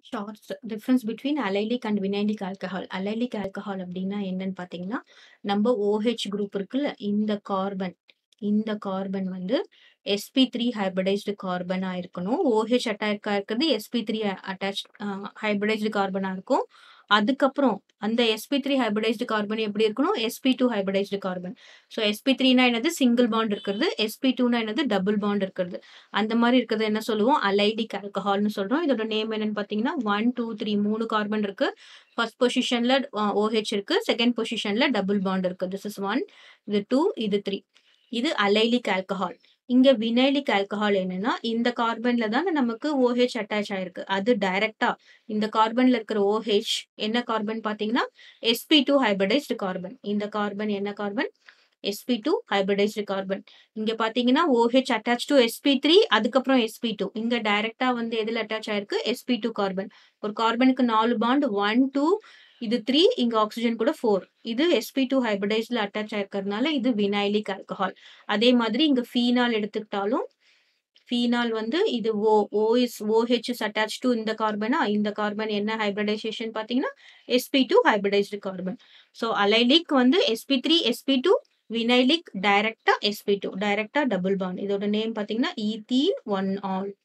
Shorts difference between allylic and vinylic alcohol. Allylic alcohol அப்டின்னா என்னன்னு பார்த்தீங்கன்னா, நம்ப OH குரூப் இருக்குல்ல, இந்த கார்பன் இந்த கார்பன் வந்து sp3 ஹைபிரிடைஸ்டு கார்பனா இருக்கணும். OH அட்டாக்கா இருக்கிறது sp3 அட்டாச்ட் அ ஹைபிரிடைஸ்டு கார்பனா இருக்கும். அதுக்கப்புறம் அந்த sp3 ஹைபிரிடைஸ்டு கார்பன் எப்படி இருக்கணும்? sp2 hybridised carbon. ஸோ sp3னா என்னது? சிங்கிள் பாண்ட் இருக்கிறது. sp2னா என்னது? டபுள் பாண்ட் இருக்கிறது. அந்த மாரி இருக்கிறத என்ன சொல்லுவோம்? அலைடிக் ஆல்கஹால்னு சொல்றோம். இதோட நேம் என்னன்னு பார்த்தீங்கன்னா, 1, 2, 3 3 கார்பன் இருக்கு. ஃபர்ஸ்ட் பொசிஷன்ல அ OH இருக்கு. செகண்ட் பொசிஷன்ல டபுள் பாண்ட் இருக்கு. திஸ் இஸ் 1 இது 2 இது 3. இது அலைலிக் ஆல்கஹால். இங்க வினைலிக் ஆல்கஹால் என்னன்னா, இந்த கார்பன்ல தான நமக்கு OH அட்டாச் ஆயிருக்கு. அது டைரக்ட்டா இந்த கார்பன்ல இருக்கிற OH என்ன கார்பன் பார்த்தீங்கன்னா, sp2 ஹைபிரிடைஸ்டு கார்பன். இந்த கார்பன் என்ன கார்பன்? sp2 hybridised carbon. இங்க பார்த்தீங்கன்னா, OH அட்டாச் டூ sp3 அதுக்கப்புறம் sp2. இங்க டைரக்ட்டா வந்து எதுல அட்டாச் ஆயிருக்கு? sp2 carbon. ஒரு கார்பனுக்கு 4 பாண்ட் 1, 2 இது 3 இங்க ஆக்ஸிஜன் கூட 4. இது sp2 ஹைபிரிடைஸ்ட்ல அட்டாச் ஆயிருக்கிறதுனால இது வினைலிக் ஆல்கஹால். அதே மாதிரி இங்க ஃபீனால் எடுத்துக்கிட்டாலும், ஃபீனால் வந்து இது O O is OH is attach to இந்த கார்பனா, இந்த கார்பன் என்ன ஹைபிரிடைசேஷன் பார்த்தீங்கன்னா, sp2 ஹைபிரிடைஸ்டு கார்பன். ஸோ அலைலிக் வந்து sp3, sp2 வினைலிக் டைரக்ட்டா sp2 டைரக்ட்டா டபுள் பாண்ட். இதோட நேம் பார்த்தீங்கன்னா, ஈத்தீன் 1 ஆல்.